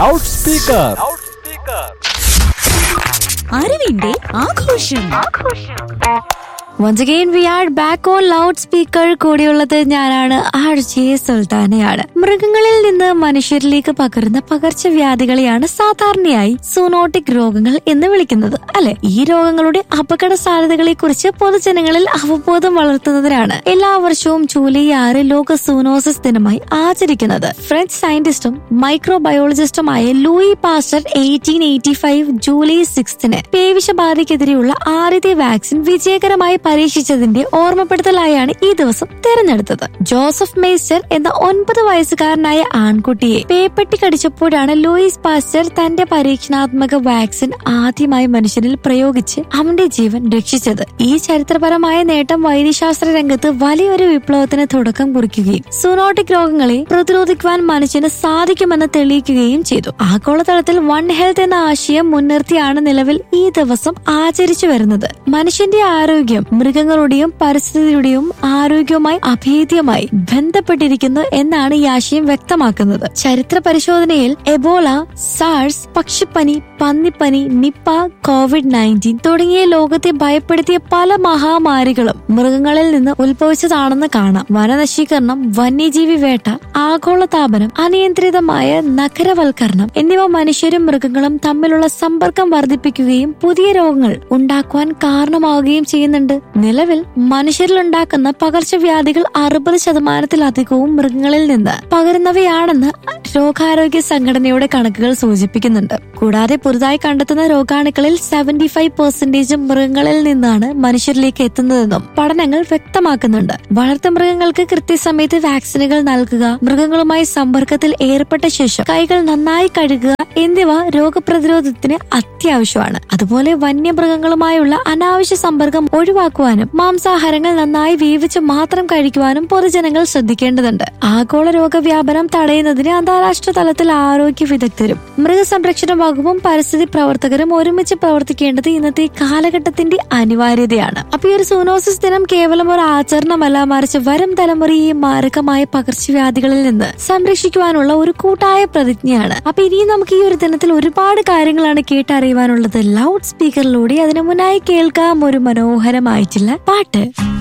loud speaker അറിവിന്റെ ആഘോഷം once again we are back on loud speaker കൂടിയുള്ളത് ഞാനാണ് ആർ ജെ സുൽത്താനയാണ് മൃഗങ്ങളിൽ നിന്ന് മനുഷ്യരിലേക്ക് പകരുന്ന പകർച്ചവ്യാധികളെയാണ് സാധാരണയായി സൂനോട്ടിക് രോഗങ്ങൾ എന്ന് വിളിക്കുന്നത് അല്ലെ ഈ രോഗങ്ങളുടെ അപകട സാധ്യതകളെ കുറിച്ച് പൊതുജനങ്ങളിൽ അവബോധം വളർത്തുന്നതിനാണ് എല്ലാ വർഷവും ജൂലൈ ആറ് ലോക സൂനോസിസ് ദിനമായി ആചരിക്കുന്നത് ഫ്രഞ്ച് സയന്റിസ്റ്റും മൈക്രോബയോളജിസ്റ്റുമായ Louis Pasteur eighteen eighty five July സിക്സ്തിന് പേവിഷബാധയ്ക്കെതിരെയുള്ള ആദ്യത്തെ വാക്സിൻ വിജയകരമായി പരീക്ഷിച്ചതിന്റെ ഓർമ്മപ്പെടുത്തലായാണ് ഈ ദിവസം തെരഞ്ഞെടുത്തത് ജോസഫ് മേസ്റ്റർ എന്ന ഒൻപത് വയസ്സുകാരനായ ആൺകുട്ടിയെ പേപ്പട്ടി കടിച്ചപ്പോഴാണ് ലൂയിസ് പാസ്റ്റർ തന്റെ പരീക്ഷണാത്മക വാക്സിൻ ആദ്യമായി മനുഷ്യനിൽ പ്രയോഗിച്ച് അവന്റെ ജീവൻ രക്ഷിച്ചത് ഈ ചരിത്രപരമായ നേട്ടം വൈദ്യശാസ്ത്ര രംഗത്ത് വലിയൊരു വിപ്ലവത്തിന് തുടക്കം കുറിക്കുകയും സൂനോട്ടിക് രോഗങ്ങളെ പ്രതിരോധിക്കുവാൻ മനുഷ്യന് സാധിക്കുമെന്ന് തെളിയിക്കുകയും ചെയ്തു ആഗോളതലത്തിൽ വൺ ഹെൽത്ത് എന്ന ആശയം മുൻനിർത്തിയാണ് നിലവിൽ ഈ ദിവസം ആചരിച്ചു വരുന്നത് മനുഷ്യന്റെ ആരോഗ്യം മൃഗങ്ങളുടെയും പരിസ്ഥിതിയുടെയും ആരോഗ്യവുമായി അഭേദ്യമായി ബന്ധപ്പെട്ടിരിക്കുന്നു എന്നാണ് ഈ ആശയം വ്യക്തമാക്കുന്നത് ചരിത്ര പരിശോധനയിൽ എബോള സാഴ്സ് പക്ഷിപ്പനി പന്നിപ്പനി നിപ്പ കോവിഡ് നയൻറ്റീൻ തുടങ്ങിയ ലോകത്തെ ഭയപ്പെടുത്തിയ പല മഹാമാരികളും മൃഗങ്ങളിൽ നിന്ന് ഉത്ഭവിച്ചതാണെന്ന് കാണാം വനനശീകരണം വന്യജീവി വേട്ട ആഗോളതാപനം അനിയന്ത്രിതമായ നഗരവൽക്കരണം എന്നിവ മനുഷ്യരും മൃഗങ്ങളും തമ്മിലുള്ള സമ്പർക്കം വർദ്ധിപ്പിക്കുകയും പുതിയ രോഗങ്ങൾ ഉണ്ടാക്കുവാൻ കാരണമാവുകയും ചെയ്യുന്നുണ്ട് നിലവിൽ മനുഷ്യരിലുണ്ടാക്കുന്ന പകർച്ചവ്യാധികൾ അറുപത് ശതമാനത്തിലധികവും മൃഗങ്ങളിൽ നിന്ന് പകരുന്നവയാണെന്ന് രോഗാരോഗ്യ സംഘടനയുടെ കണക്കുകൾ സൂചിപ്പിക്കുന്നുണ്ട് കൂടാതെ പുതുതായി കണ്ടെത്തുന്ന രോഗാണുക്കളിൽ സെവന്റി ഫൈവ് പെർസെന്റേജും മൃഗങ്ങളിൽ നിന്നാണ് മനുഷ്യരിലേക്ക് എത്തുന്നതെന്നും പഠനങ്ങൾ വ്യക്തമാക്കുന്നുണ്ട് വളർത്തുമൃഗങ്ങൾക്ക് കൃത്യസമയത്ത് വാക്സിനുകൾ നൽകുക മൃഗങ്ങളുമായി സമ്പർക്കത്തിൽ ഏർപ്പെട്ട ശേഷം കൈകൾ നന്നായി കഴുകുക എന്നിവ രോഗപ്രതിരോധത്തിന് അത്യാവശ്യമാണ് അതുപോലെ വന്യമൃഗങ്ങളുമായുള്ള അനാവശ്യ സമ്പർക്കം ഒഴിവാക്കുവാനും മാംസാഹാരങ്ങൾ നന്നായി വേവിച്ച് മാത്രം കഴിക്കുവാനും പൊതുജനങ്ങൾ ശ്രദ്ധിക്കേണ്ടതുണ്ട് ആഗോള രോഗവ്യാപനം തടയുന്നതിന് അന്താരാഷ്ട്ര തലത്തിൽ ആരോഗ്യ വിദഗ്ധരും മൃഗസംരക്ഷണ വകുപ്പും പരിസ്ഥിതി പ്രവർത്തകരും ഒരുമിച്ച് പ്രവർത്തിക്കേണ്ടത് ഇന്നത്തെ കാലഘട്ടത്തിന്റെ അനിവാര്യതയാണ് അപ്പൊ ഈ ഒരു സൂനോസിസ് ദിനം കേവലം ഒരു ആചരണമല്ല മറിച്ച് വരും തലമുറയെ ഈ മാരകമായ പകർച്ചവ്യാധികളിൽ നിന്ന് സംരക്ഷിക്കുവാനുള്ള ഒരു കൂട്ടായ പ്രതിജ്ഞയാണ് അപ്പൊ ഇനിയും നമുക്ക് ഈ ഒരു ദിനത്തിൽ ഒരുപാട് കാര്യങ്ങളാണ് കേട്ടറിയുവാനുള്ളത് ലൗഡ് സ്പീക്കറിലൂടെ അതിനു മുന്നായി കേൾക്കാം ഒരു മനോഹരമായിട്ടുള്ള പാട്ട്